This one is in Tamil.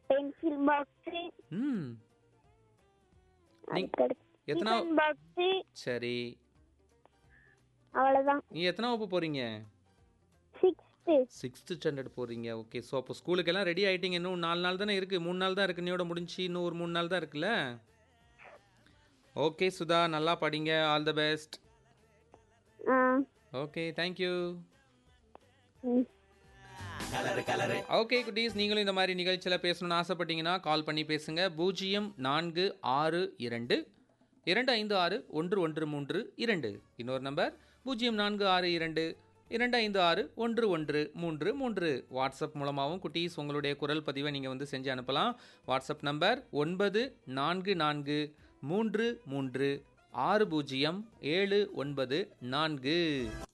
பென்சில் பாக்ஸ் ம் நீ- அதுக்கடுத்து எத்தனா டிஃபன் பாக்ஸ் சரி அவ்வளவுதான் நீ எத்தனை வகுப்பு போறீங்க சிக்ஸ்த்து சிக்ஸ்த்து ஸ்டாண்டர்ட் போறீங்க ஓகே ஸோ அப்போ ஸ்கூலுக்கெல்லாம் ரெடி ஆயிட்டீங்க இன்னும் நாலு நாள் தானே இருக்குது மூணு நாள் தான் இருக்கு நீயோட முடிஞ்சு இன்னும் ஒரு மூணு நாள் தான் இருக்குல்ல ஓகே சுதா நல்லா படிங்க ஆல் த பெஸ்ட் ஆ ஓகே தேங்க்யூ ம் ஓகே குட்டீஸ் நீங்களும் இந்த மாதிரி நிகழ்ச்சியில் பேசணும்னு ஆசைப்பட்டீங்கன்னா கால் பண்ணி பேசுங்க பூஜ்ஜியம் நான்கு ஆறு இரண்டு இரண்டு ஐந்து ஆறு ஒன்று ஒன்று மூன்று இரண்டு இன்னொரு நம்பர் பூஜ்ஜியம் நான்கு ஆறு இரண்டு இரண்டு ஐந்து ஆறு ஒன்று ஒன்று மூன்று மூன்று வாட்ஸ்அப் மூலமாகவும் குட்டீஸ் உங்களுடைய குரல் பதிவை நீங்கள் வந்து செஞ்சு அனுப்பலாம் வாட்ஸ்அப் நம்பர் ஒன்பது நான்கு நான்கு மூன்று மூன்று ஆறு பூஜ்ஜியம் ஏழு ஒன்பது நான்கு